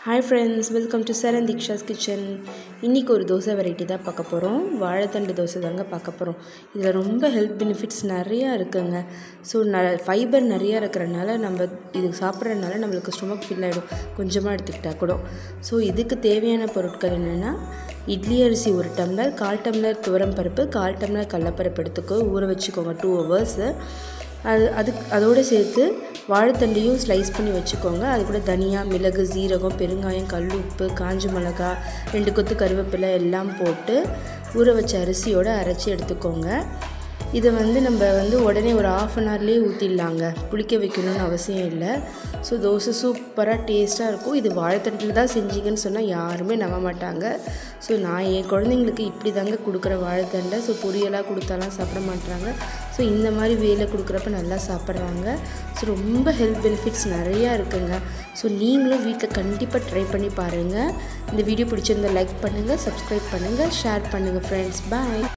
hi friends welcome to Charan Deeksha's kitchen இன்றைக்கி ஒரு dosa variety தான் பார்க்க போகிறோம் வாழைத்தண்டு தோசை தாங்க பார்க்க போகிறோம் இதில் ரொம்ப ஹெல்த் பெனிஃபிட்ஸ் நிறையா இருக்குங்க ஸோ ந ஃபைபர் நிறையா இருக்கிறனால நம்ம இது சாப்பிட்றதுனால நம்மளுக்கு ஸ்டொமக் ஃபில் ஆகிடும் கொஞ்சமாக எடுத்துக்கிட்டால் கூட ஸோ இதுக்கு தேவையான பொருட்கள் என்னென்னா இட்லி அரிசி ஒரு டம்ளர் கால் டம்ளர் துவரம் பருப்பு கால் டம்ளர் கடலப்பருப்பு எடுத்துக்கோ ஊற வச்சுக்கோங்க டூ ஹவர்ஸு அது அதுக்கு அதோடு சேர்த்து வாழைத்தண்டையும் ஸ்லைஸ் பண்ணி வச்சுக்கோங்க அது கூட தனியா மிளகு சீரகம் பெருங்காயம் கல் உப்பு காஞ்ச மிளகா ரெண்டு கொத்து கருவேப்பிலை எல்லாம் போட்டு ஊற வச்ச அரிசியோடு அரைச்சி எடுத்துக்கோங்க இதை வந்து நம்ம வந்து உடனே ஒரு ஆஃப் அன் ஹவர்லேயே ஊற்றிடலாங்க புளிக்க வைக்கணும்னு அவசியம் இல்லை ஸோ தோசை சூப்பராக டேஸ்ட்டாக இருக்கும் இது வாழைத்தண்டில் தான் செஞ்சீங்கன்னு சொன்னால் யாருமே நம்ப மாட்டாங்க ஸோ நான் என் குழந்தைங்களுக்கு இப்படி தாங்க கொடுக்குற வாழைத்தண்டை ஸோ பொரியலாக கொடுத்தாலாம் சாப்பிட மாட்டாங்க ஸோ இந்த மாதிரி வேலை கொடுக்குறப்ப நல்லா சாப்பிட்றாங்க ஸோ ரொம்ப ஹெல்த் பெனிஃபிட்ஸ் நிறையா இருக்குங்க ஸோ நீங்களும் வீட்டில் கண்டிப்பாக ட்ரை பண்ணி பாருங்கள் இந்த வீடியோ பிடிச்சிருந்தா லைக் பண்ணுங்கள் சப்ஸ்கிரைப் பண்ணுங்கள் ஷேர் பண்ணுங்கள் ஃப்ரெண்ட்ஸ் பாய்